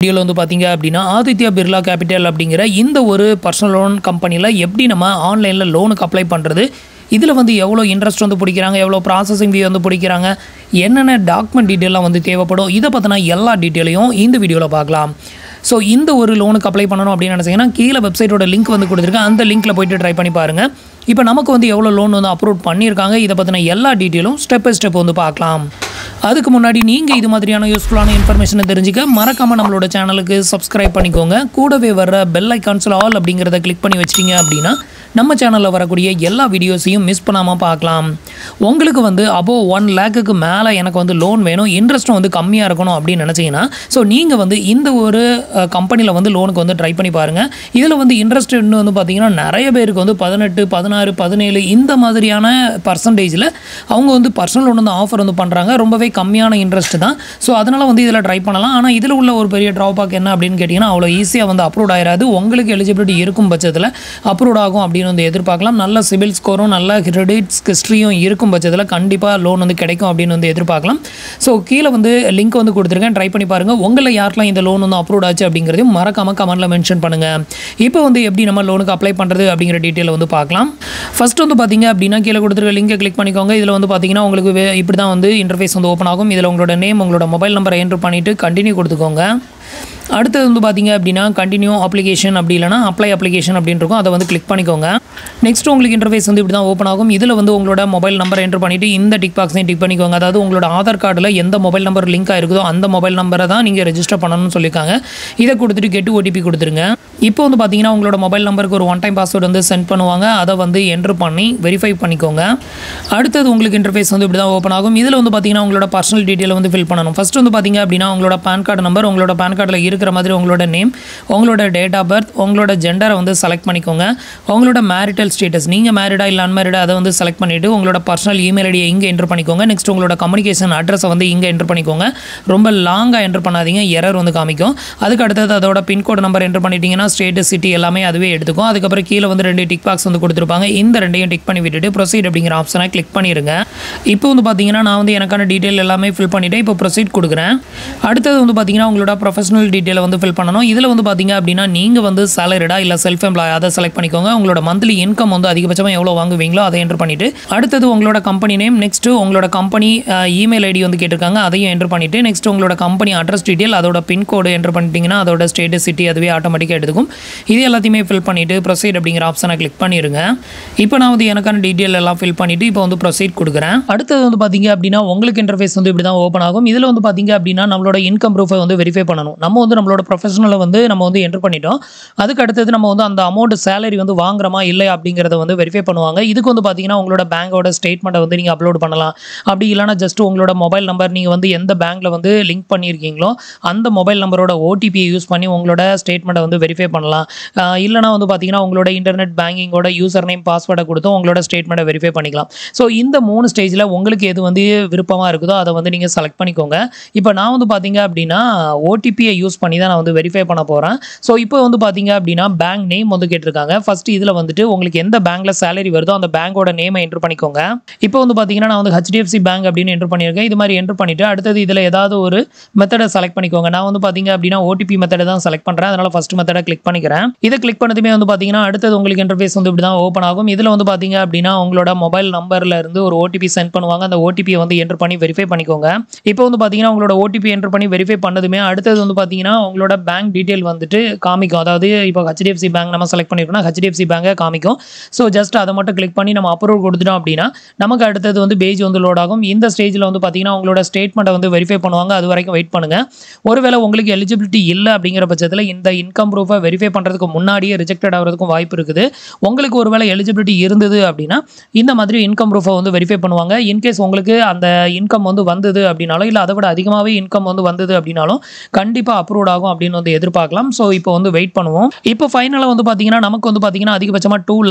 வீடியோவில் வந்து பார்த்தீங்க அப்படின்னா ஆதித்யா பிர்லா கேபிட்டல் அப்படிங்கிற இந்த ஒரு பர்சனல் லோன் கம்பெனியில் எப்படி நம்ம ஆன்லைனில் லோனுக்கு அப்ளை பண்ணுறது இதில் வந்து எவ்வளோ இன்ட்ரெஸ்ட் வந்து பிடிக்கிறாங்க எவ்வளோ ப்ராசஸிங் ஃபீ வந்து பிடிக்கிறாங்க என்னென்ன டாக்குமெண்ட் டீட்டெயிலாம் வந்து தேவைப்படும் இதை பற்றின எல்லா டீட்டெயிலையும் இந்த வீடியோவில் பார்க்கலாம் ஸோ இந்த ஒரு லோனுக்கு அப்ளை பண்ணணும் அப்படின்னு நினச்சிங்கன்னா கீழே வெப்சைட்டோட லிங்க் வந்து கொடுத்துருக்கேன் அந்த லிங்க்கில் போயிட்டு ட்ரை பண்ணி பாருங்கள் இப்போ நமக்கு வந்து எவ்வளோ லோன் வந்து அப்ரூவ் பண்ணியிருக்காங்க இதை பற்றின எல்லா டீட்டெயிலும் ஸ்டெப் பை ஸ்டெப் வந்து பார்க்கலாம் அதுக்கு முன்னாடி நீங்கள் இது மாதிரியான யூஸ்ஃபுல்லான இன்ஃபர்மேஷனை தெரிஞ்சுக்க மறக்காமல் நம்மளோட சேனலுக்கு சப்ஸ்கிரைப் பண்ணிக்கோங்க கூடவே வர்ற பெல் ஐக்கான்ஸில் ஆல் அப்படிங்கிறத கிளிக் பண்ணி வச்சிட்டிங்க அப்படின்னா நம்ம சேனலில் வரக்கூடிய எல்லா வீடியோஸையும் மிஸ் பண்ணாமல் பார்க்கலாம் உங்களுக்கு வந்து அபோ ஒன் லேக்குக்கு மேலே எனக்கு வந்து லோன் வேணும் இன்ட்ரெஸ்ட்டும் வந்து கம்மியாக இருக்கணும் அப்படின்னு நினச்சிங்கன்னா ஸோ நீங்கள் வந்து இந்த ஒரு கம்பெனியில் வந்து லோனுக்கு வந்து ட்ரை பண்ணி பாருங்கள் இதில் வந்து இன்ட்ரெஸ்ட் வந்து பார்த்தீங்கன்னா நிறைய பேருக்கு வந்து பதினெட்டு பதினாறு பதினேழு இந்த மாதிரியான பர்சன்டேஜில் அவங்க வந்து பர்சனல் லோன் வந்து ஆஃபர் வந்து பண்ணுறாங்க ரொம்பவே கம்மியான இன்ட்ரெஸ்ட் தான் ஸோ அதனால் வந்து இதில் ட்ரை பண்ணலாம் ஆனால் இதில் உள்ள ஒரு பெரிய ட்ராபேக் என்ன அப்படின்னு கேட்டிங்கன்னா அவ்வளோ ஈஸியாக வந்து அப்ரூவ் ஆயிராது உங்களுக்கு எலிஜிபிலிட்டி இருக்கும் பட்சத்தில் அப்ரூவ் ஆகும் அப்படின்னு வந்து எதிர்பார்க்கலாம் நல்ல சிபில் ஸ்கோரும் நல்ல கிரெடிட்ஸ் ஹிஸ்ட்ரியும் இருக்கும் பட்சத்தில் கண்டிப்பாக லோன் வந்து கிடைக்கும் அப்படின்னு வந்து எதிர்பார்க்கலாம் ஸோ கீழே வந்து லிங்க் வந்து கொடுத்துருக்கேன் ட்ரை பண்ணி பாருங்கள் உங்களில் யாருக்கெல்லாம் இந்த லோன் வந்து அப்ரூவ் ஆச்சு அப்படிங்கிறதையும் மறக்காம கமெண்ட்டில் மென்ஷன் பண்ணுங்கள் இப்போ வந்து எப்படி நம்ம லோனுக்கு அப்ளை பண்ணுறது அப்படிங்கிற டீட்டெயில் வந்து பார்க்கலாம் ஃபர்ஸ்ட் வந்து பார்த்தீங்க அப்படின்னா கீழே கொடுத்துருக்க லிங்கை கிளிக் பண்ணிக்கோங்க இதில் வந்து பார்த்தீங்கன்னா உங்களுக்கு வே- இப்படி தான் வந்து இன்டர்ஃபேஸ் வந்து ஓப்பன் ஆகும் இதில் உங்களோட நேம் உங்களோட மொபைல் நம்பரை என்ட்ரு பண்ணிவிட்டு கண்டினியூ கொடுத்துக்கோங்க அடுத்தது வந்து பார்த்தீங்க அப்படின்னா கண்டினியூ அப்ளிகேஷன் அப்படி இல்லைனா அப்ளை அப்ளிகேஷன் அப்படின்னு இருக்கும் அதை வந்து கிளிக் பண்ணிக்கோங்க நெக்ஸ்ட் உங்களுக்கு இன்டர்ஃபேஸ் வந்து இப்படி தான் ஓப்பன் ஆகும் இதில் வந்து உங்களோட மொபைல் நம்பர் என்ட்ரு பண்ணிவிட்டு இந்த டிக் பாக்ஸையும் டிக் பண்ணிக்கோங்க அதாவது உங்களோட ஆதார் கார்டில் எந்த மொபைல் நம்பர் லிங்க் ஆயிருக்குதோ அந்த மொபைல் நம்பரை தான் நீங்கள் ரெஜிஸ்டர் பண்ணணும்னு சொல்லியிருக்காங்க இதை கொடுத்துட்டு கெட்டு ஓடிபி கொடுத்துருங்க இப்போ வந்து பார்த்தீங்கன்னா உங்களோட மொபைல் நம்பருக்கு ஒரு ஒன் டைம் பாஸ்வேர்டு வந்து சென்ட் பண்ணுவாங்க அதை வந்து என்ட்ரு பண்ணி வெரிஃபை பண்ணிக்கோங்க அடுத்தது உங்களுக்கு இன்டர்ஃபேஸ் வந்து இப்படி தான் ஓப்பன் ஆகும் இதில் வந்து பார்த்தீங்கன்னா உங்களோட பர்சனல் டீட்டெயில் வந்து ஃபில் பண்ணணும் ஃபர்ஸ்ட் வந்து பார்த்தீங்க அப்படின்னா உங்களோட பேன் கார்டு நம்பர் உங்களோட பேன் கார்டில் இருக்கிற மாதிரி உங்களோட நேம் உங்களோட டேட் ஆஃப் பர்த் உங்களோட ஜெண்டரை வந்து செலக்ட் பண்ணிக்கோங்க உங்களோட மேரிட்டல் ஸ்டேட்டஸ் நீங்கள் மேரிடா இல்லை அன்மேரிடா அதை வந்து செலக்ட் பண்ணிவிட்டு உங்களோட பர்சனல் இமெயில் ஐடியை இங்கே என்ட்ரு பண்ணிக்கோங்க நெக்ஸ்ட் உங்களோட கம்யூனிகேஷன் அட்ரஸை வந்து இங்கே என்ட்ரு பண்ணிக்கோங்க ரொம்ப லாங்காக என்ட்ரு பண்ணாதீங்க எரர் வந்து காமிக்கும் அதுக்கு அடுத்தது அதோட பின்கோடு நம்பர் என்ட்ரு பண்ணிட்டீங்கன்னா ஸ்டேட் சிட்டி எல்லாமே அதுவே எடுத்துக்கும் அதுக்கப்புறம் கீழே வந்து ரெண்டு டிக் பாக்ஸ் வந்து கொடுத்துருப்பாங்க இந்த ரெண்டையும் டிக் பண்ணி விட்டுட்டு ப்ரொசீட் அப்படிங்கிற ஆப்ஷனை கிளிக் பண்ணிடுங்க இப்போ வந்து பார்த்தீங்கன்னா நான் வந்து எனக்கான டீட்டெயில் எல்லாமே ஃபில் பண்ணிவிட்டேன் இப்போ ப்ரொசீட் கொடுக்குறேன் அடுத்தது வந்து பார்த்தீங்கன்னா உங்களோட ப்ரொஃபஷனல் டீட்டெயிலை வந்து ஃபில் பண்ணணும் இதில் வந்து பார்த்தீங்க அப்படின்னா நீங்கள் வந்து சேலரிடா இல்லை செல்ஃப் எம்ப்ளாய் அதை செலக்ட் பண்ணிக்கோங்க உங்களோட மந்த்லி இன்கம் வந்து அதிகபட்சமாக எவ்வளோ வாங்குவீங்களோ அதை என்ட்ரு பண்ணிவிட்டு அடுத்தது உங்களோட கம்பெனி நேம் நெக்ஸ்ட்டு உங்களோட கம்பெனி இமெயில் ஐடி வந்து கேட்டிருக்காங்க அதையும் என்ட்ரு பண்ணிவிட்டு நெக்ஸ்ட் உங்களோட கம்பெனி அட்ரஸ் டீட்டெயில் அதோட பின்கோடு என்ட்ரு பண்ணிட்டீங்கன்னா அதோட ஸ்டேட் சிட்டி அதுவே ஆட்டோமேட்டிக்காக எடுத்துக்கும் இது எல்லாத்தையுமே ஃபில் பண்ணிவிட்டு ப்ரொசீட் அப்படிங்கிற ஆப்ஷனை கிளிக் பண்ணிடுங்க இப்போ நான் வந்து எனக்கான டீட்டெயில் எல்லாம் ஃபில் பண்ணிவிட்டு இப்போ வந்து ப்ரொசீட் கொடுக்குறேன் அடுத்தது வந்து பார்த்தீங்க அப்படின்னா உங்களுக்கு இன்டர்ஃபேஸ் வந்து இப்படி தான் ஓப்பன் ஆகும் இதில் வந்து பார்த்தீங்க அப்படின்னா நம்மளோட இன்கம் ப்ரூஃபை வந்து வெரிஃபை பண்ணணும் நம்ம வந்து நம்மளோட ப்ரொஃபஷனலை வந்து நம்ம வந்து என்ட்ரு பண்ணிட்டோம் அதுக்கு அடுத்தது நம்ம வந்து அந்த அமௌண்ட் சேலரி வந்து வாங்குறோமா இல்லை அப்படிங்கிறத வந்து வெரிஃபை பண்ணுவாங்க இதுக்கு வந்து பார்த்தீங்கன்னா உங்களோட பேங்கோட ஸ்டேட்மெண்ட்டை வந்து நீங்கள் அப்லோட் பண்ணலாம் அப்படி இல்லைனா ஜஸ்ட் உங்களோட மொபைல் நம்பர் நீங்கள் வந்து எந்த பேங்க்கில் வந்து லிங்க் பண்ணியிருக்கீங்களோ அந்த மொபைல் நம்பரோட ஓடிபியை யூஸ் பண்ணி உங்களோட ஸ்டேட்மெண்ட்டை வந்து வெரிஃபை பண்ணலாம் ஆஹ் இல்லைனா வந்து பார்த்தீங்கன்னா உங்களோட இன்டர்நெட் பேங்கிங்கோட யூசர் நேம் பாஸ்வேர்டை கொடுத்து உங்களோட ஸ்டேட்மெண்ட்டை வெரிஃபை பண்ணிக்கலாம் ஸோ இந்த மூணு ஸ்டேஜில் உங்களுக்கு எது வந்து விருப்பமாக இருக்குதோ அதை வந்து நீங்கள் செலக்ட் பண்ணிக்கோங்க இப்போ நான் வந்து பார்த்தீங்க அப்படின்னா ஓடிபியை யூஸ் பண்ணி தான் நான் வந்து வெரிஃபை பண்ண போகிறேன் ஸோ இப்போ வந்து பார்த்தீங்க அப்படின்னா பேங்க் நேம் வந்து கேட்டிருக்காங்க ஃபர்ஸ்ட் இதில் வந்துட்டு உங்களுக்கு எந்த பேங்க்கில் சேலரி வருதோ அந்த பேங்கோட நேமை என்ட்ரு பண்ணிக்கோங்க இப்போ வந்து பார்த்தீங்கன்னா நான் வந்து ஹெச்டிஎஃப்சி பேங்க் அப்படின்னு என்ட்ரு பண்ணியிருக்கேன் இது மாதிரி என்ட்ரு பண்ணிவிட்டு அடுத்தது இதில் ஏதாவது ஒரு மெத்தடை செலக்ட் பண்ணிக்கோங்க நான் வந்து பார்த்தீங்க அப்படின்னா ஓடிபி மெத்தடை தான் செலக்ட் பண்ணுறேன் அதனால் ஃபஸ்ட் மெத்தடை கிளிக் பண்ணிக்கிறேன் இதை கிளிக் பண்ணதுமே வந்து பார்த்தீங்கன்னா அடுத்தது உங்களுக்கு இன்டர்ஃபேஸ் வந்து இப்படி தான் ஓப்பன் ஆகும் இதில் வந்து பார்த்தீங்க அப்படின்னா உங்களோட மொபைல் நம்பர்ல இருந்து ஒரு ஓடிபி சென்ட் பண்ணுவாங்க அந்த ஓடிபியை வந்து என்ட்ரு பண்ணி வெரிஃபை பண்ணிக்கோங்க இப்போ வந்து பார்த்தீங்கன்னா உங்களோட ஓடிபி என்ட்ரு பண்ணி வெரிஃபை பண்ணதுமே அடுத்தது வந்து பார்த்தீங்கன்னா உங்களோட பேங்க் டீட்டெயில் வந்துட்டு காமிக்கும் அதாவது இப்போ ஹெச்டிஎஃப்சி பேங்க் நம்ம செலக்ட் பண்ணிருக்கோம்னா ஹெச்டிஎஃப்சி பேங்கை காமிக்கும் ஸோ ஜஸ்ட் அதை மட்டும் கிளிக் பண்ணி நம்ம அப்ரூவ் கொடுத்துட்டோம் அப்படின்னா நமக்கு அடுத்தது வந்து பேஜ் வந்து லோட் ஆகும் இந்த ஸ்டேஜில் வந்து பார்த்தீங்கன்னா உங்களோட ஸ்டேட்மெண்ட்டை வந்து வெரிஃபை பண்ணுவாங்க அது வரைக்கும் வெயிட் பண்ணுங்க ஒருவேளை உங்களுக்கு எலிஜிபிலிட்டி இல்லை அப்படிங்கிற பட்சத்தில் இந்த இன்கம் ப்ரூஃபை வெரிஃபை பண்ணுறதுக்கு முன்னாடியே ரிஜெக்டட் ஆகிறதுக்கும் வாய்ப்பு இருக்குது உங்களுக்கு ஒருவேளை எலிஜிபிலிட்டி இருந்தது அப்படின்னா இந்த மாதிரி இன்கம் ப்ரூஃபை வந்து வெரிஃபை பண்ணுவாங்க இன்கேஸ் உங்களுக்கு அந்த இன்கம் வந்து வந்தது அப்படின்னாலும் இல்லை அதை விட அதிகமாகவே இன்கம் வந்து வந்தது அப்படின்னாலும் கண்டிப்பாக அப்ரூவ் ஆகும் அப்படின்னு வந்து எதிர்பார்க்கலாம் ஸோ இப்போ வந்து வெயிட் பண்ணுவோம் இப்போ ஃபைனலாக வந்து பார்த்தீங்கன்னா நமக்கு வந்து பார்த்தீங்கன்னா அதிகபட்சமாக டூ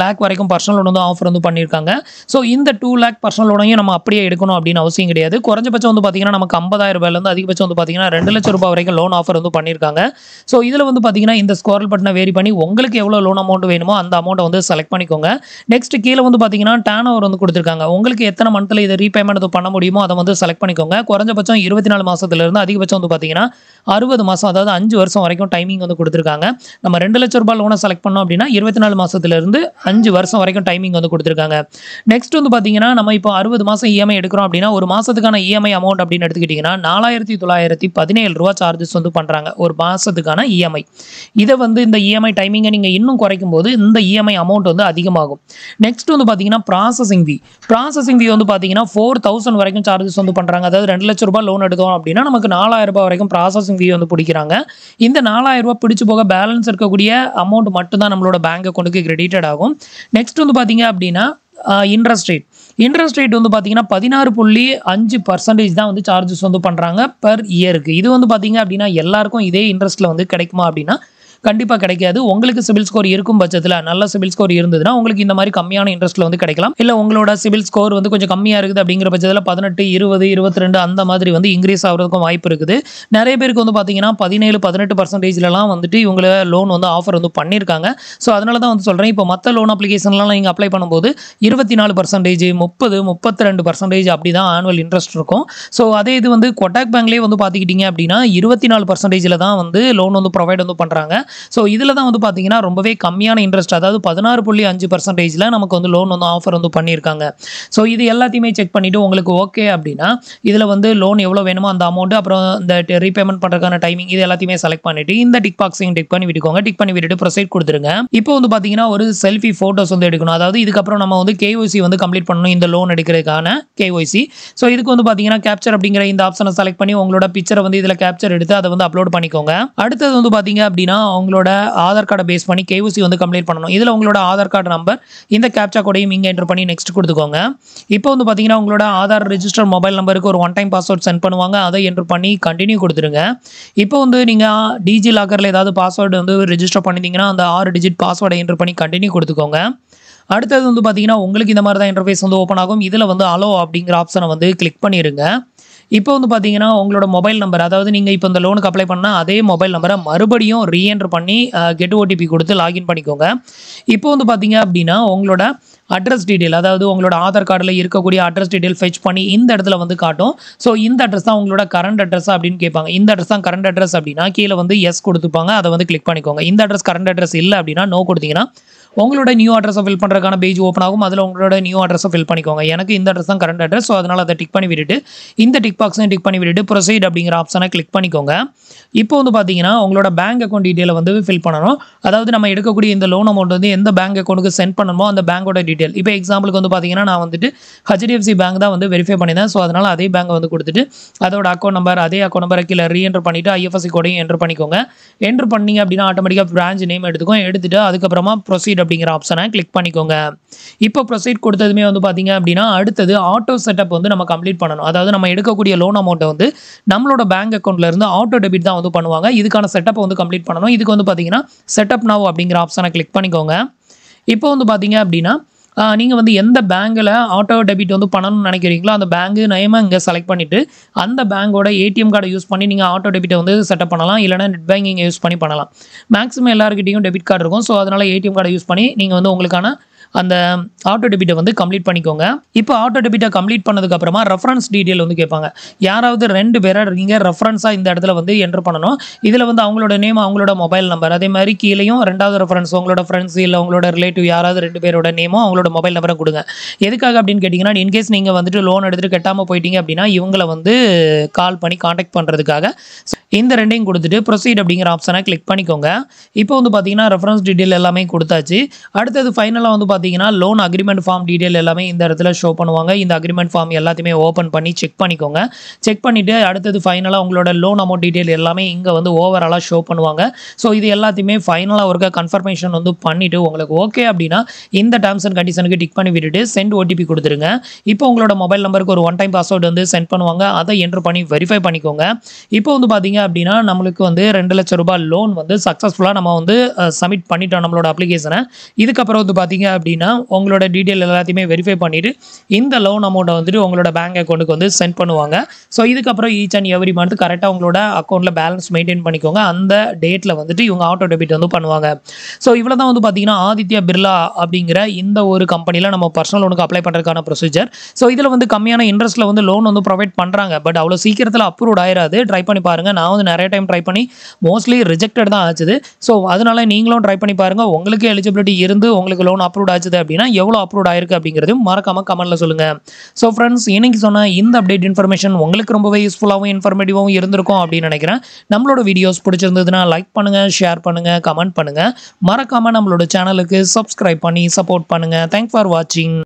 லேக் வரைக்கும் பர்சனல் லோன் வந்து ஆஃபர் வந்து பண்ணியிருக்காங்க ஸோ இந்த டூ லேக் பர்சனல் லோனையும் நம்ம அப்படியே எடுக்கணும் அப்படின்னு அவசியம் கிடையாது குறைஞ்சபட்சம் வந்து பார்த்தீங்கன்னா நமக்கு ஐம்பதாயிரம் ரூபாயிலேருந்து அதிகபட்சம் வந்து பார்த்தீங்கன்னா ரெண்டு லட்சம் ரூபாய் வரைக்கும் லோன் ஆஃபர் வந்து பண்ணியிருக்காங்க ஸோ இதில் வந்து பார்த்தீங்கன்னா இந்த ஸ்கோரல் பட்டனை வேரி பண்ணி உங்களுக்கு எவ்வளோ லோன் அமௌண்ட் வேணுமோ அந்த அமௌண்ட்டை வந்து செலக்ட் பண்ணிக்கோங்க நெக்ஸ்ட் கீழே வந்து பார்த்தீங்கன்னா டேன் ஓவர் வந்து கொடுத்துருக்காங்க உங்களுக்கு எத்தனை மந்த்தில் இதை ரீபேமெண்ட் பண்ண முடியுமோ அதை வந்து செலக்ட் பண்ணிக்கோங்க குறைஞ்சபட்சம் இருபத்தி நாலு மாதத்துலேருந்து அதிகபட்சம் வந்து பார்த்தீங்கன்னா அறுபது மாதம் அதாவது அஞ்சு வருஷம் வரைக்கும் டைமிங் வந்து கொடுத்துருக்காங்க நம்ம ரெண்டு லட்ச ரூபாய் லோனை செலக்ட் பண்ணோம் அப்படின்னா இருபத்தி நாலு மாதத்துலேருந்து அஞ்சு வருஷம் வரைக்கும் டைமிங் வந்து கொடுத்துருக்காங்க நெக்ஸ்ட் வந்து பார்த்தீங்கன்னா நம்ம இப்போ அறுபது மாதம் இஎம்ஐ எடுக்கிறோம் அப்படின்னா ஒரு மாதத்துக்கான இஎம்ஐ அமௌண்ட் அப்படின்னு எடுத்துக்கிட்டிங்கன்னா நாலாயிரத்தி தொள்ளாயிரத்தி பதினேழு ரூபா சார்ஜஸ் வந்து பண்ணுறாங்க ஒரு மாதத்துக்கான இஎம்ஐ இதை வந்து இந்த இஎம்ஐ டைமிங்கை நீங்கள் இன்னும் குறைக்கும் போது இந்த இஎம்ஐ அமௌண்ட் வந்து அதிகமாகும் நெக்ஸ்ட் வந்து பார்த்தீங்கன்னா ப்ராசஸிங் ஃபீ ப்ராசஸிங் ஃபீ வந்து பார்த்தீங்கன்னா ஃபோர் தௌசண்ட் வரைக்கும் சார்ஜஸ் வந்து பண்ணுறாங்க அதாவது ரெண்டு லட்ச ரூபாய் லோன் எடுத்தோம் அப்படின்னா நமக்கு நாலாயிரம் ரூபாய் வரைக்கும் ப்ராசஸிங் ஃபீ வந்து பிடிக்கிறாங்க இந்த நாலாயிரம் ரூபாய் பிடிச்சு போக பேலன்ஸ் இருக்கக்கூடிய அமௌண்ட் மட்டும்தான் நம்மளோட பேங்க் அக்கௌண்ட்டுக்கு கிரெடிட்டட் ஆகும் நெக்ஸ்ட் வந்து பார்த்தீங்க அப்படின்னா இன்ட்ரெஸ்ட் ரேட் இன்ட்ரெஸ்ட் ரேட் வந்து பார்த்தீங்கன்னா பதினாறு புள்ளி அஞ்சு பர்சன்டேஜ் தான் வந்து சார்ஜஸ் வந்து பண்ணுறாங்க பர் இயருக்கு இது வந்து பார்த்தீங்க அப்படின்னா எல்லாருக்கும் இதே இன்ட்ரெஸ்ட்டில் வந்து கிடைக்குமா அப்படின்னா கண்டிப்பாக கிடைக்காது உங்களுக்கு சிபில் ஸ்கோர் இருக்கும் பட்சத்தில் நல்ல சிபில் ஸ்கோர் இருந்ததுன்னா உங்களுக்கு இந்த மாதிரி கம்மியான இன்ட்ரெஸ்ட்டில் வந்து கிடைக்கலாம் இல்லை உங்களோட சிபில் ஸ்கோர் வந்து கொஞ்சம் கம்மியாக இருக்குது அப்படிங்கிற பட்சத்தில் பதினெட்டு இருபது இருபத்தி ரெண்டு அந்த மாதிரி வந்து இன்க்ரீஸ் ஆகிறதுக்கும் வாய்ப்பு இருக்குது நிறைய பேருக்கு வந்து பார்த்தீங்கன்னா பதினேழு பதினெட்டு பர்சன்டேஜ்லலாம் வந்துட்டு இவங்கள லோன் வந்து ஆஃபர் வந்து பண்ணியிருக்காங்க ஸோ அதனால தான் வந்து சொல்கிறேன் இப்போ மற்ற லோன் அப்ளிகேஷன்லாம் நீங்கள் அப்ளை பண்ணும்போது இருபத்தி நாலு பர்சன்டேஜ் முப்பது முப்பத்தி ரெண்டு பர்சன்டேஜ் அப்படி தான் ஆனுவல் இன்ட்ரெஸ்ட் இருக்கும் ஸோ அதே இது வந்து கொட்டாக் பேங்க்லேயே வந்து பார்த்துக்கிட்டிங்க அப்படின்னா இருபத்தி நாலு பர்சன்டேஜில் தான் வந்து லோன் வந்து ப்ரொவைட் வந்து பண்ணுறாங்க ஸோ இதில் தான் வந்து பார்த்தீங்கன்னா ரொம்பவே கம்மியான இன்ட்ரெஸ்ட் அதாவது பதினாறு புள்ளி அஞ்சு பர்சன்டேஜில் நமக்கு வந்து லோன் வந்து ஆஃபர் வந்து பண்ணியிருக்காங்க ஸோ இது எல்லாத்தையுமே செக் பண்ணிவிட்டு உங்களுக்கு ஓகே அப்படின்னா இதில் வந்து லோன் எவ்வளோ வேணுமோ அந்த அமௌண்ட் அப்புறம் இந்த ரீபேமெண்ட் பண்ணுறதுக்கான டைமிங் இது எல்லாத்தையுமே செலக்ட் பண்ணிவிட்டு இந்த டிக் பாக்ஸையும் டிக் பண்ணி விட்டுக்கோங்க டிக் பண்ணி விட்டுட்டு ப்ரொசைட் கொடுத்துருங்க இப்போ வந்து பார்த்தீங்கன்னா ஒரு செல்ஃபி ஃபோட்டோஸ் வந்து எடுக்கணும் அதாவது இதுக்கப்புறம் நம்ம வந்து கேஒய்சி வந்து கம்ப்ளீட் பண்ணணும் இந்த லோன் எடுக்கிறதுக்கான கேஒய்சி ஸோ இதுக்கு வந்து பார்த்தீங்கன்னா கேப்சர் அப்படிங்கிற இந்த ஆப்ஷனை செலக்ட் பண்ணி உங்களோட பிக்சரை வந்து இதில் கேப்சர் எடுத்து அதை வந்து அப்லோட் பண்ணிக்கோங்க அடுத்தது வந்து பார்த்தீங்க அப்படின்னா உங்களோட ஆதார் கார்டை பேஸ் பண்ணி கேஒசி வந்து கம்ப்ளீட் பண்ணணும் இதில் உங்களோட ஆதார் கார்டு நம்பர் இந்த கேப்சா கோடையும் இங்கே என்டர் பண்ணி நெக்ஸ்ட் கொடுத்துக்கோங்க இப்போ வந்து பார்த்தீங்கன்னா உங்களோட ஆதார் ரெஜிஸ்டர் மொபைல் நம்பருக்கு ஒரு ஒன் டைம் பாஸ்வேர்ட் சென்ட் பண்ணுவாங்க அதை என்டர் பண்ணி கண்டினியூ கொடுத்துருங்க இப்போ வந்து நீங்கள் டிஜி லாக்கரில் ஏதாவது பாஸ்வேர்டு வந்து ரெஜிஸ்டர் பண்ணிட்டீங்கன்னா அந்த ஆறு டிஜிட் பாஸ்வேர்டை என்டர் பண்ணி கண்டினியூ கொடுத்துக்கோங்க அடுத்தது வந்து பார்த்தீங்கன்னா உங்களுக்கு இந்த மாதிரி தான் இன்டர்ஃபேஸ் வந்து ஓப்பன் ஆகும் இதில் வந்து அலோ அப்படிங்கிற ஆப்ஷனை வந்து கிளிக் பண்ணிடுங்க இப்போ வந்து பார்த்தீங்கன்னா உங்களோட மொபைல் நம்பர் அதாவது நீங்கள் இப்போ இந்த லோனுக்கு அப்ளை பண்ணால் அதே மொபைல் நம்பரை மறுபடியும் ரீஎன்டர் பண்ணி கெட் ஓடிபி கொடுத்து லாகின் பண்ணிக்கோங்க இப்போ வந்து பார்த்தீங்க அப்படின்னா உங்களோட அட்ரஸ் டீட்டெயில் அதாவது உங்களோட ஆதார் கார்டில் இருக்கக்கூடிய அட்ரஸ் டீட்டெயில் ஃபெச் பண்ணி இந்த இடத்துல வந்து காட்டும் ஸோ இந்த அட்ரஸ் தான் உங்களோட கரண்ட் அட்ரஸ் அப்படின்னு கேட்பாங்க இந்த அட்ரஸ் தான் கரண்ட் அட்ரஸ் அப்படின்னா கீழே வந்து எஸ் கொடுத்துப்பாங்க அதை வந்து கிளிக் பண்ணிக்கோங்க இந்த அட்ரஸ் கரண்ட் அட்ரஸ் இல்லை அப்படின்னா நோ கொடுத்தீங்கன்னா உங்களோட நியூ அட்ரஸை ஃபில் பண்ணுறதுக்கான பேஜ் ஓப்பன் ஆகும் அதில் உங்களோட நியூ அட்ரஸை ஃபில் பண்ணிக்கோங்க எனக்கு இந்த அட்ரஸ் தான் கரண்ட் அட்ரஸ் ஸோ அதனால் அதை டிக் பண்ணி விட்டுட்டு இந்த டிக் பாக்ஸையும் டிக் பண்ணி விட்டுட்டு ப்ரொசீட் அப்படிங்கிற ஆப்ஷனை கிளிக் பண்ணிக்கோங்க இப்போ வந்து பார்த்தீங்கன்னா உங்களோட பேங்க் அக்கௌண்ட் டீட்டெயிலை வந்து ஃபில் பண்ணணும் அதாவது நம்ம எடுக்கக்கூடிய இந்த லோன் அமௌண்ட் வந்து எந்த பேங்க் அக்கௌண்ட்டுக்கு சென்ட் பண்ணணுமோ அந்த பேங்கோட டீட்டெயில் இப்போ எக்ஸாம்பிளுக்கு வந்து பார்த்தீங்கன்னா நான் வந்துட்டு ஹெச்டிஎஃப்சி பேங்க் தான் வந்து வெரிஃபை பண்ணியிருந்தேன் ஸோ அதனால் அதே பேங்கை வந்து கொடுத்துட்டு அதோட அக்கௌண்ட் நம்பர் அதே அக்கௌண்ட் நம்பரை கீழே ரீஎன்டர் பண்ணிவிட்டு ஐஎஃப்எஸ்சி கோடையும் என்டர் பண்ணிக்கோங்க என்டர் பண்ணீங்க அப்படின்னா ஆட்டோமேட்டிக்காக பிரான்ச் நேம் எடுத்துக்கும் எடுத்துட்டு அதுக்கப்புறமா ப்ரொசீட் அப்படிங்கிற ஆப்ஷனை கிளிக் பண்ணிக்கோங்க இப்போ ப்ரொசீட் கொடுத்ததுமே வந்து பார்த்தீங்க அப்படின்னா அடுத்தது ஆட்டோ செட்டப் வந்து நம்ம கம்ப்ளீட் பண்ணணும் அதாவது நம்ம எடுக்கக்கூடிய லோன் அமௌண்ட்டை வந்து நம்மளோட பேங்க் அக்கௌண்ட்ல இருந்து ஆட்டோ டெபிட் தான் வந்து பண்ணுவாங்க இதுக்கான செட்டப் வந்து கம்ப்ளீட் பண்ணணும் இதுக்கு வந்து பார்த்தீங்கன்னா செட்டப் நவ் அப்படிங்கிற ஆப்ஷனை கிளிக் பண்ணிக்கோங்க இப்போ வந்து பார்த்தீங்க அப்படின்னா நீங்கள் வந்து எந்த பேங்க்கில் ஆட்டோ டெபிட் வந்து பண்ணணும்னு நினைக்கிறீங்களோ அந்த பேங்கு நயமாக இங்கே செலக்ட் பண்ணிவிட்டு அந்த பேங்கோட ஏடிஎம் கார்டை யூஸ் பண்ணி நீங்கள் ஆட்டோ டெபிட்டை வந்து செட்டப் பண்ணலாம் இல்லைனா நெட் பேங்கிங் யூஸ் பண்ணி பண்ணலாம் மேக்ஸிமம் எல்லாருக்கிட்டையும் டெபிட் கார்டு இருக்கும் ஸோ அதனால் ஏடிஎம் கார்டை யூஸ் பண்ணி நீங்கள் வந்து உங்களுக்கான அந்த ஆட்டோ டெபிட்டை வந்து கம்ப்ளீட் பண்ணிக்கோங்க இப்போ ஆட்டோ டெபிட்டை கம்ப்ளீட் பண்ணதுக்கு அப்புறமா ரெஃபரன்ஸ் டீட்டெயில் வந்து கேட்பாங்க யாராவது ரெண்டு பேரை நீங்கள் ரெஃபரன்ஸாக இந்த இடத்துல வந்து என்டர் பண்ணணும் இதில் வந்து அவங்களோட நேம் அவங்களோட மொபைல் நம்பர் அதே மாதிரி கீழேயும் ரெண்டாவது ரெஃபரன்ஸ் உங்களோட ஃப்ரெண்ட்ஸ் இல்லை உங்களோட ரிலேட்டிவ் யாராவது ரெண்டு பேரோட நேமும் அவங்களோட மொபைல் நம்பரும் கொடுங்க எதுக்காக அப்படின்னு கேட்டிங்கன்னா இன்கேஸ் நீங்கள் வந்துட்டு லோன் எடுத்துகிட்டு கட்டாமல் போயிட்டீங்க அப்படின்னா இவங்களை வந்து கால் பண்ணி காண்டாக்ட் பண்ணுறதுக்காக இந்த ரெண்டையும் கொடுத்துட்டு ப்ரொசீட் அப்படிங்கிற ஆப்ஷனை கிளிக் பண்ணிக்கோங்க இப்போ வந்து பார்த்தீங்கன்னா ரெஃபரன்ஸ் டீட்டெயில் எல்லாமே கொடுத்தாச்சு அடுத்தது ஃபைனலாக வந்து பார்த்தீங்கன்னா லோன் அக்ரிமெண்ட் ஃபார்ம் டீட்டெயில் எல்லாமே இந்த இடத்துல ஷோ பண்ணுவாங்க இந்த அக்ரிமெண்ட் ஃபார்ம் எல்லாத்தையுமே ஓப்பன் பண்ணி செக் பண்ணிக்கோங்க செக் பண்ணிவிட்டு அடுத்தது ஃபைனலாக உங்களோட லோன் அமௌண்ட் டீட்டெயில் எல்லாமே இங்கே வந்து ஓவராலாக ஷோ பண்ணுவாங்க ஸோ இது எல்லாத்தையுமே ஃபைனலாக ஒருக்க கன்ஃபர்மேஷன் வந்து பண்ணிவிட்டு உங்களுக்கு ஓகே அப்படின்னா இந்த டேர்ம்ஸ் அண்ட் கண்டிஷனுக்கு டிக் பண்ணி விட்டுட்டு சென்ட் ஓடிபி கொடுத்துருங்க இப்போ உங்களோட மொபைல் நம்பருக்கு ஒரு ஒன் டைம் பாஸ்வேர்டு வந்து சென்ட் பண்ணுவாங்க அதை என்ட்ரு பண்ணி வெரிஃபை பண்ணிக்கோங்க இப்போ வந்து பார்த்தீங்க அப்படின்னா நம்மளுக்கு வந்து ரெண்டு லட்சம் ரூபாய் லோன் வந்து சக்ஸஸ்ஃபுல்லாக நம்ம வந்து சப்மிட் பண்ணிட்டோம் நம்மளோட அப்ளிகேஷனை இதுக்கப்புறம் வந்து பார்த்தீங்க அப்படின்னா உங்களோட டீட்டெயில் எல்லாத்தையுமே வெரிஃபை பண்ணிவிட்டு இந்த லோன் அமௌண்ட்டை வந்துட்டு உங்களோட பேங்க் அக்கௌண்ட்டுக்கு வந்து சென்ட் பண்ணுவாங்க ஸோ இதுக்கப்புறம் ஈச் அண்ட் எவ்ரி மந்த் கரெக்டாக உங்களோட அக்கௌண்ட்டில் பேலன்ஸ் மெயின்டைன் பண்ணிக்கோங்க அந்த டேட்டில் வந்துட்டு இவங்க ஆட்டோ டெபிட் வந்து பண்ணுவாங்க ஸோ இவ்வளோ தான் வந்து பார்த்தீங்கன்னா ஆதித்யா பிர்லா அப்படிங்கிற இந்த ஒரு கம்பெனியில் நம்ம பர்சனல் லோனுக்கு அப்ளை பண்ணுறதுக்கான ப்ரொசீஜர் ஸோ இதில் வந்து கம்மியான இன்ட்ரெஸ்ட்டில் வந்து லோன் வந்து ப்ரொவைட் பண்ணுறாங்க பட் அவ்வளோ சீக்கிரத்தில் அப்ரூவ் ஆயிராது ட்ரை பண்ணி பாருங்கள் நான் வந்து நிறைய டைம் ட்ரை பண்ணி மோஸ்ட்லி ரிஜெக்டட் தான் ஆச்சுது ஸோ அதனால நீங்களும் ட்ரை பண்ணி பாருங்கள் உங்களுக்கு எலிஜிபிலிட்டி இருந்து உங்களுக்கு லோன் அப்ரூவ் ஆச்சுது அப்படின்னா எவ்வளோ அப்ரூவ் ஆயிருக்கு அப்படிங்கிறதையும் மறக்காம கமெண்ட்டில் சொல்லுங்கள் ஸோ ஃப்ரெண்ட்ஸ் இன்னைக்கு சொன்ன இந்த அப்டேட் இன்ஃபர்மேஷன் உங்களுக்கு ரொம்பவே யூஸ்ஃபுல்லாகவும் இன்ஃபர்மேட்டிவாகவும் இருந்திருக்கும் அப்படின்னு நினைக்கிறேன் நம்மளோட வீடியோஸ் பிடிச்சிருந்ததுன்னா லைக் பண்ணுங்கள் ஷேர் பண்ணுங்கள் கமெண்ட் பண்ணுங்கள் மறக்காமல் நம்மளோட சேனலுக்கு சப்ஸ்கிரைப் பண்ணி சப்போர்ட் பண்ணுங்கள் தேங்க் ஃபார் வாட்சிங்